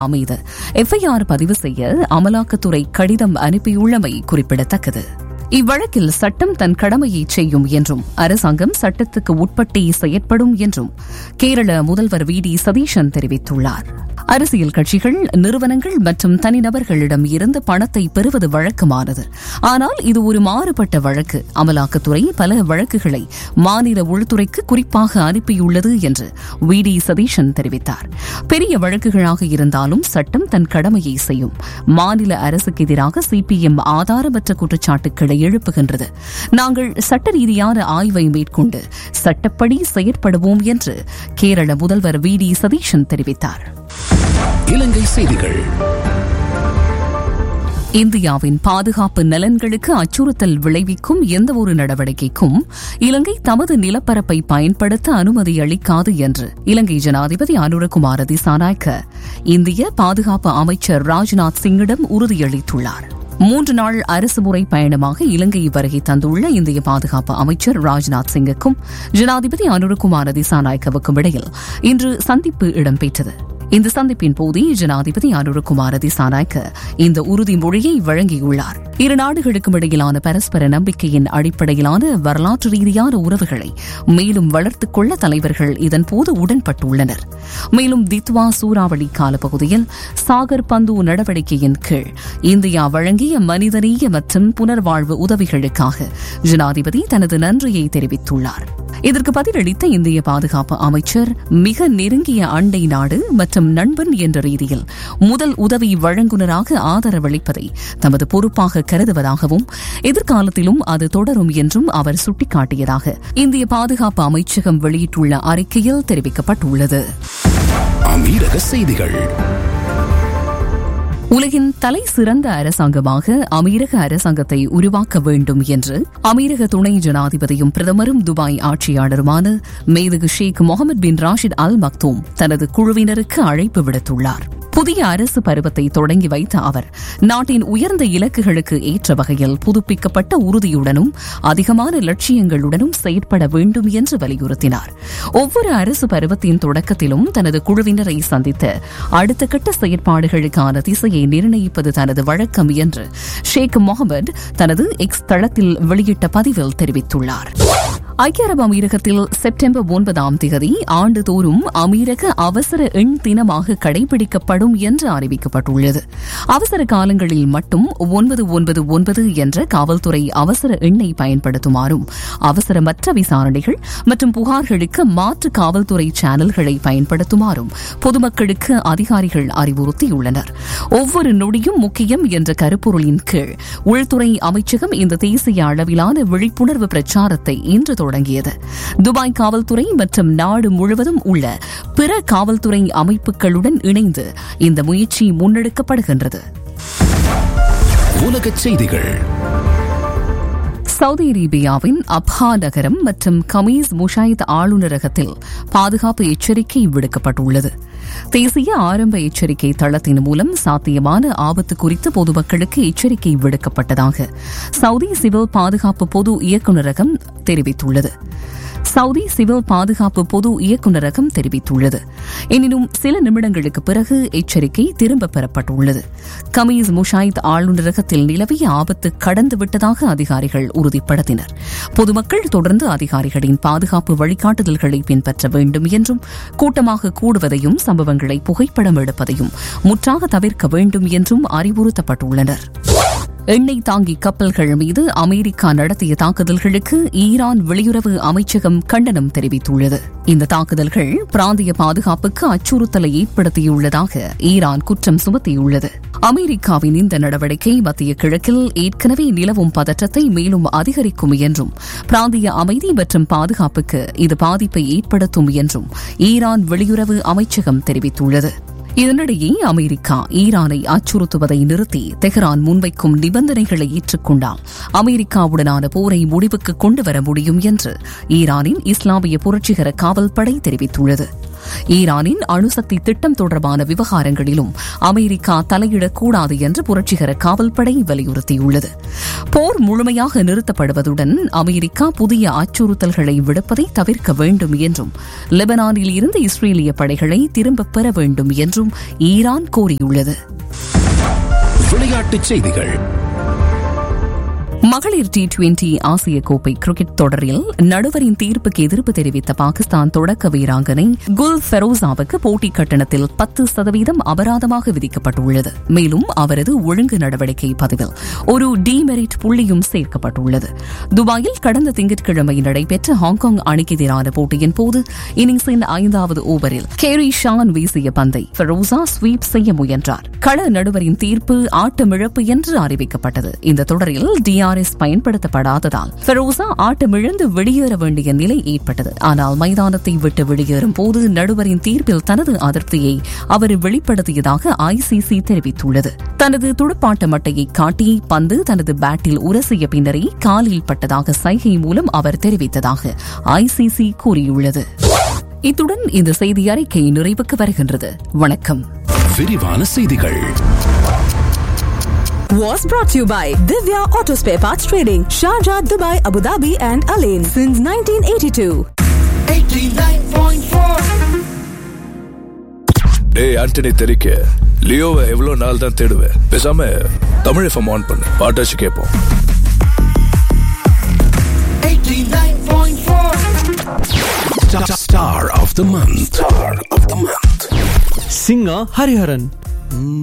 மீது எஃப்ஐஆர் பதிவு செய்ய அமலாக்கத்துறை கடிதம் அனுப்பியுள்ளமை குறிப்பிடத்தக்கது இவ்வழக்கில் சட்டம் தன் கடமையை செய்யும் என்றும் அரசாங்கம் சட்டத்துக்கு உட்பட்டே செயற்படும் என்றும் கேரள முதல்வர் வி டி சதீஷன் தெரிவித்துள்ளார் அரசியல் கட்சிகள் நிறுவனங்கள் மற்றும் தனிநபர்களிடம் இருந்து பணத்தை பெறுவது வழக்கமானது ஆனால் இது ஒரு மாறுபட்ட வழக்கு அமலாக்கத்துறை பல வழக்குகளை மாநில உள்துறைக்கு குறிப்பாக அனுப்பியுள்ளது என்று வி டி சதீஷன் தெரிவித்தார் பெரிய வழக்குகளாக இருந்தாலும் சட்டம் தன் கடமையை செய்யும் மாநில அரசுக்கு எதிராக சிபிஎம் ஆதாரமற்ற குற்றச்சாட்டுக்களை எழுப்புகின்றது நாங்கள் சட்ட ரீதியான ஆய்வை மேற்கொண்டு சட்டப்படி செயற்படுவோம் என்று கேரள முதல்வர் வி டி சதீஷன் தெரிவித்தார் இலங்கை செய்திகள் இந்தியாவின் பாதுகாப்பு நலன்களுக்கு அச்சுறுத்தல் விளைவிக்கும் எந்தவொரு நடவடிக்கைக்கும் இலங்கை தமது நிலப்பரப்பை பயன்படுத்த அனுமதி அளிக்காது என்று இலங்கை ஜனாதிபதி அனுரகுமார திசாநாயக்க இந்திய பாதுகாப்பு அமைச்சர் ராஜ்நாத் சிங்கிடம் உறுதியளித்துள்ளார் மூன்று நாள் அரசுமுறை பயணமாக இலங்கை வருகை தந்துள்ள இந்திய பாதுகாப்பு அமைச்சர் ராஜ்நாத் சிங்குக்கும் ஜனாதிபதி அனுரகுமார திசாநாயக்கவுக்கும் இடையில் இன்று சந்திப்பு இடம்பெற்றது இந்த சந்திப்பின் போது ஜனாதிபதி அனுரகுமார திசாநாயக்க இந்த உறுதிமொழியை வழங்கியுள்ளார் இரு நாடுகளுக்கும் இடையிலான பரஸ்பர நம்பிக்கையின் அடிப்படையிலான வரலாற்று ரீதியான உறவுகளை மேலும் வளர்த்துக் கொள்ள தலைவர்கள் இதன்போது உடன்பட்டுள்ளனர் மேலும் தித்வா சூறாவளி காலப்பகுதியில் சாகர் பந்து நடவடிக்கையின் கீழ் இந்தியா வழங்கிய மனிதநேய மற்றும் புனர்வாழ்வு உதவிகளுக்காக ஜனாதிபதி தனது நன்றியை தெரிவித்துள்ளார் இதற்கு பதிலளித்த இந்திய பாதுகாப்பு அமைச்சர் மிக நெருங்கிய அண்டை நாடு மற்றும் நண்பன் என்ற ரீதியில் முதல் உதவி வழங்குநராக ஆதரவளிப்பதை தமது பொறுப்பாக கருதுவதாகவும் எதிர்காலத்திலும் அது தொடரும் என்றும் அவர் சுட்டிக்காட்டியதாக இந்திய பாதுகாப்பு அமைச்சகம் வெளியிட்டுள்ள அறிக்கையில் தெரிவிக்கப்பட்டுள்ளது அமீரக செய்திகள் உலகின் தலை சிறந்த அரசாங்கமாக அமீரக அரசாங்கத்தை உருவாக்க வேண்டும் என்று அமீரக துணை ஜனாதிபதியும் பிரதமரும் துபாய் ஆட்சியாளருமான மேதகு ஷேக் முகமது பின் ராஷித் அல் மக்தூம் தனது குழுவினருக்கு அழைப்பு விடுத்துள்ளார் புதிய அரசு பருவத்தை தொடங்கி வைத்த அவர் நாட்டின் உயர்ந்த இலக்குகளுக்கு ஏற்ற வகையில் புதுப்பிக்கப்பட்ட உறுதியுடனும் அதிகமான லட்சியங்களுடனும் செயற்பட வேண்டும் என்று வலியுறுத்தினார் ஒவ்வொரு அரசு பருவத்தின் தொடக்கத்திலும் தனது குழுவினரை சந்தித்து அடுத்த கட்ட செயற்பாடுகளுக்கான திசையை நிர்ணயிப்பது தனது வழக்கம் என்று ஷேக் முகமது தனது எக்ஸ் தளத்தில் வெளியிட்ட பதிவில் தெரிவித்துள்ளார் ஐக்கிய அரபு அமீரகத்தில் செப்டம்பர் ஒன்பதாம் தேதி ஆண்டுதோறும் அமீரக அவசர எண் தினமாக கடைபிடிக்கப்படும் என்று அறிவிக்கப்பட்டுள்ளது அவசர காலங்களில் மட்டும் ஒன்பது ஒன்பது ஒன்பது என்ற காவல்துறை அவசர எண்ணை பயன்படுத்துமாறும் அவசரமற்ற விசாரணைகள் மற்றும் புகார்களுக்கு மாற்று காவல்துறை சேனல்களை பயன்படுத்துமாறும் பொதுமக்களுக்கு அதிகாரிகள் அறிவுறுத்தியுள்ளனர் ஒவ்வொரு நொடியும் முக்கியம் என்ற கருப்பொருளின் கீழ் உள்துறை அமைச்சகம் இந்த தேசிய அளவிலான விழிப்புணர்வு பிரச்சாரத்தை இன்று தொடங்கியது துபாய் காவல்துறை மற்றும் நாடு முழுவதும் உள்ள பிற காவல்துறை அமைப்புகளுடன் இணைந்து இந்த முயற்சி முன்னெடுக்கப்படுகின்றது உலகச் செய்திகள் சவுதி அரேபியாவின் அப்ஹா நகரம் மற்றும் கமீஸ் முஷாயித் ஆளுநரகத்தில் பாதுகாப்பு எச்சரிக்கை விடுக்கப்பட்டுள்ளது தேசிய ஆரம்ப எச்சரிக்கை தளத்தின் மூலம் சாத்தியமான ஆபத்து குறித்து பொதுமக்களுக்கு எச்சரிக்கை விடுக்கப்பட்டதாக சவுதி சிவில் பாதுகாப்பு பொது இயக்குநரகம் தெரிவித்துள்ளது சவுதி சிவில் பாதுகாப்பு பொது இயக்குநரகம் தெரிவித்துள்ளது எனினும் சில நிமிடங்களுக்கு பிறகு எச்சரிக்கை திரும்பப் பெறப்பட்டுள்ளது கமீஸ் முஷாயித் ஆளுநரகத்தில் நிலவிய ஆபத்து கடந்துவிட்டதாக அதிகாரிகள் உறுதிப்படுத்தினர் பொதுமக்கள் தொடர்ந்து அதிகாரிகளின் பாதுகாப்பு வழிகாட்டுதல்களை பின்பற்ற வேண்டும் என்றும் கூட்டமாக கூடுவதையும் சம்பவங்களை புகைப்படம் எடுப்பதையும் முற்றாக தவிர்க்க வேண்டும் என்றும் அறிவுறுத்தப்பட்டுள்ளனர் எண்ணெய் தாங்கி கப்பல்கள் மீது அமெரிக்கா நடத்திய தாக்குதல்களுக்கு ஈரான் வெளியுறவு அமைச்சகம் கண்டனம் தெரிவித்துள்ளது இந்த தாக்குதல்கள் பிராந்திய பாதுகாப்புக்கு அச்சுறுத்தலை ஏற்படுத்தியுள்ளதாக ஈரான் குற்றம் சுமத்தியுள்ளது அமெரிக்காவின் இந்த நடவடிக்கை மத்திய கிழக்கில் ஏற்கனவே நிலவும் பதற்றத்தை மேலும் அதிகரிக்கும் என்றும் பிராந்திய அமைதி மற்றும் பாதுகாப்புக்கு இது பாதிப்பை ஏற்படுத்தும் என்றும் ஈரான் வெளியுறவு அமைச்சகம் தெரிவித்துள்ளது இதனிடையே அமெரிக்கா ஈரானை அச்சுறுத்துவதை நிறுத்தி தெஹ்ரான் முன்வைக்கும் நிபந்தனைகளை ஏற்றுக்கொண்டால் அமெரிக்காவுடனான போரை முடிவுக்கு கொண்டுவர முடியும் என்று ஈரானின் இஸ்லாமிய புரட்சிகர காவல் படை தெரிவித்துள்ளது ஈரானின் அணுசக்தி திட்டம் தொடர்பான விவகாரங்களிலும் அமெரிக்கா தலையிடக்கூடாது என்று புரட்சிகர காவல்படை வலியுறுத்தியுள்ளது போர் முழுமையாக நிறுத்தப்படுவதுடன் அமெரிக்கா புதிய அச்சுறுத்தல்களை விடுப்பதை தவிர்க்க வேண்டும் என்றும் லெபனானில் இருந்து இஸ்ரேலிய படைகளை திரும்பப் பெற வேண்டும் என்றும் ஈரான் கோரியுள்ளது விளையாட்டுச் செய்திகள் மகளிர் டி டுவெண்டி ஆசிய கோப்பை கிரிக்கெட் தொடரில் நடுவரின் தீர்ப்புக்கு எதிர்ப்பு தெரிவித்த பாகிஸ்தான் தொடக்க வீராங்கனை குல் ஃபெரோசாவுக்கு போட்டி கட்டணத்தில் பத்து சதவீதம் அபராதமாக விதிக்கப்பட்டுள்ளது மேலும் அவரது ஒழுங்கு நடவடிக்கை பதிவில் ஒரு டிமெரிட் புள்ளியும் சேர்க்கப்பட்டுள்ளது துபாயில் கடந்த திங்கட்கிழமை நடைபெற்ற ஹாங்காங் அணிக்கு எதிரான போட்டியின் போது இன்னிங்ஸின் ஐந்தாவது ஓவரில் கேரி ஷான் வீசிய பந்தை ஃபெரோசா ஸ்வீப் செய்ய முயன்றார் கள நடுவரின் தீர்ப்பு ஆட்டமிழப்பு என்று அறிவிக்கப்பட்டது இந்த தொடரில் டிஆர்எஸ் பயன்படுத்தப்படாததால் ஃபெரோசா ஆட்டமிழந்து வெளியேற வேண்டிய நிலை ஏற்பட்டது ஆனால் மைதானத்தை விட்டு வெளியேறும் போது நடுவரின் தீர்ப்பில் தனது அதிருப்தியை அவர் வெளிப்படுத்தியதாக ஐசிசி தெரிவித்துள்ளது தனது துடுப்பாட்ட மட்டையை காட்டி பந்து தனது பேட்டில் உரசிய பின்னரே காலில் பட்டதாக சைகை மூலம் அவர் தெரிவித்ததாக ஐசிசி கூறியுள்ளது இத்துடன் இந்த செய்தி அறிக்கை நிறைவுக்கு வருகின்றது வணக்கம் விரிவான செய்திகள் was brought to you by Divya Auto Spare Parts Trading, Sharjah, Dubai, Abu Dhabi, and Alain since 1982. டேய் ஆண்டனி தெரிக்க லியோவை எவ்வளவு நாள் தான் தேடுவேன் பேசாம தமிழ் எஃப்எம் ஆன் பண்ணு பாட்டாச்சு கேட்போம் Star of the month. Star of the month. singer Hariharan.